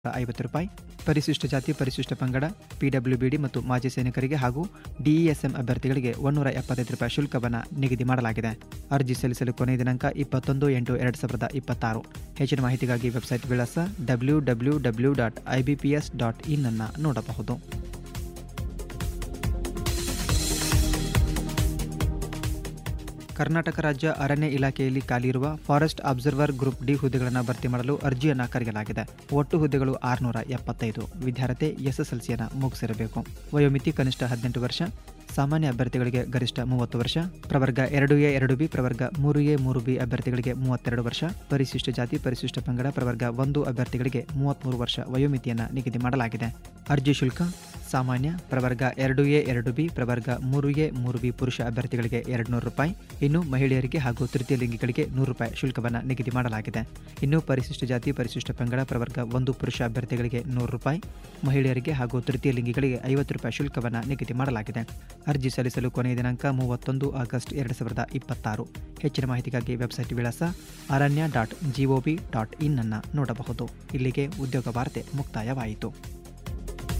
ಐವತ್ತು ರೂಪಾಯಿ ಪರಿಶಿಷ್ಟ ಜಾತಿ ಪರಿಶಿಷ್ಟ ಪಂಗಡ ಪಿಡಬ್ಲ್ಯೂಬಿಡಿ ಮತ್ತು ಮಾಜಿ ಸೈನಿಕರಿಗೆ ಹಾಗೂ ಡಿಇಎಸ್ಎಂ ಅಭ್ಯರ್ಥಿಗಳಿಗೆ ಒನ್ನೂರ ಎಪ್ಪತ್ತೈದು ರೂಪಾಯಿ ಶುಲ್ಕವನ್ನು ನಿಗದಿ ಮಾಡಲಾಗಿದೆ ಅರ್ಜಿ ಸಲ್ಲಿಸಲು ಕೊನೆಯ ದಿನಾಂಕ ಇಪ್ಪತ್ತೊಂದು ಎಂಟು ಎರಡು ಸಾವಿರದ ಇಪ್ಪತ್ತಾರು ಹೆಚ್ಚಿನ ಮಾಹಿತಿಗಾಗಿ ವೆಬ್ಸೈಟ್ ವಿಳಾಸ W W W dot I B P S dot in ಅನ್ನು ನೋಡಬಹುದು ಕರ್ನಾಟಕ ರಾಜ್ಯ ಅರಣ್ಯ ಇಲಾಖೆಯಲ್ಲಿ ಖಾಲಿಯಿರುವ ಫಾರೆಸ್ಟ್ ಅಬ್ಸರ್ವರ್ ಗ್ರೂಪ್ ಡಿ ಹುದ್ದೆಗಳನ್ನು ಭರ್ತಿ ಮಾಡಲು ಅರ್ಜಿಯನ್ನು ಕರೆಯಲಾಗಿದೆ ಒಟ್ಟು ಹುದ್ದೆಗಳು ಆರುನೂರ ಎಪ್ಪತ್ತೈದು ವಿದ್ಯಾರ್ಥಿ ಎಸ್ಎಸ್ಎಲ್ಸಿಯನ್ನು ಮುಗಿಸಿರಬೇಕು ವಯೋಮಿತಿ ಕನಿಷ್ಠ ಹದಿನೆಂಟು ವರ್ಷ ಸಾಮಾನ್ಯ ಅಭ್ಯರ್ಥಿಗಳಿಗೆ ಗರಿಷ್ಠ ಮೂವತ್ತು ವರ್ಷ ಪ್ರವರ್ಗ ಎರಡು ಎ ಎರಡು ಬಿ ಪ್ರವರ್ಗ ಮೂರು ಎ ಮೂರು ಬಿ ಅಭ್ಯರ್ಥಿಗಳಿಗೆ ಮೂವತ್ತೆರಡು ವರ್ಷ ಪರಿಶಿಷ್ಟ ಜಾತಿ ಪರಿಶಿಷ್ಟ ಪಂಗಡ ಪ್ರವರ್ಗ ಒಂದು ಅಭ್ಯರ್ಥಿಗಳಿಗೆ ಮೂವತ್ತ್ಮೂರು ವರ್ಷ ವಯೋಮಿತಿಯನ್ನು ನಿಗದಿ ಮಾಡಲಾಗಿದೆ ಅರ್ಜಿ ಶುಲ್ಕ ಸಾಮಾನ್ಯ ಪ್ರವರ್ಗ ಎರಡು ಎ ಎರಡು ಬಿ ಪ್ರವರ್ಗ ಮೂರು ಎ ಮೂರು ಬಿ ಪುರುಷ ಅಭ್ಯರ್ಥಿಗಳಿಗೆ ಎರಡು ನೂರು ರೂಪಾಯಿ ಇನ್ನು ಮಹಿಳೆಯರಿಗೆ ಹಾಗೂ ತೃತೀಯ ಲಿಂಗಿಗಳಿಗೆ ನೂರು ರೂಪಾಯಿ ಶುಲ್ಕವನ್ನು ನಿಗದಿ ಮಾಡಲಾಗಿದೆ ಇನ್ನು ಪರಿಶಿಷ್ಟ ಜಾತಿ ಪರಿಶಿಷ್ಟ ಪಂಗಡ ಪ್ರವರ್ಗ ಒಂದು ಪುರುಷ ಅಭ್ಯರ್ಥಿಗಳಿಗೆ ನೂರು ರೂಪಾಯಿ ಮಹಿಳೆಯರಿಗೆ ಹಾಗೂ ತೃತೀಯ ಲಿಂಗಿಗಳಿಗೆ ಐವತ್ತು ರೂಪಾಯಿ ಶುಲ್ಕವನ್ನು ನಿಗದಿ ಮಾಡಲಾಗಿದೆ ಅರ್ಜಿ ಸಲ್ಲಿಸಲು ಕೊನೆಯ ದಿನಾಂಕ ಮೂವತ್ತೊಂದು ಆಗಸ್ಟ್ ಎರಡು ಸಾವಿರದ ಇಪ್ಪತ್ತಾರು ಹೆಚ್ಚಿನ ಮಾಹಿತಿಗಾಗಿ ವೆಬ್ಸೈಟ್ ವಿಳಾಸ ಅರಣ್ಯ ಡಾಟ್ ಜಿಒವಿ ಡಾಟ್ ಇನ್ ಅನ್ನು ನೋಡಬಹುದು ಇಲ್ಲಿಗೆ ಉದ್ಯೋಗ ವಾರ್ತೆ ಮುಕ್ತಾಯವಾಯಿತು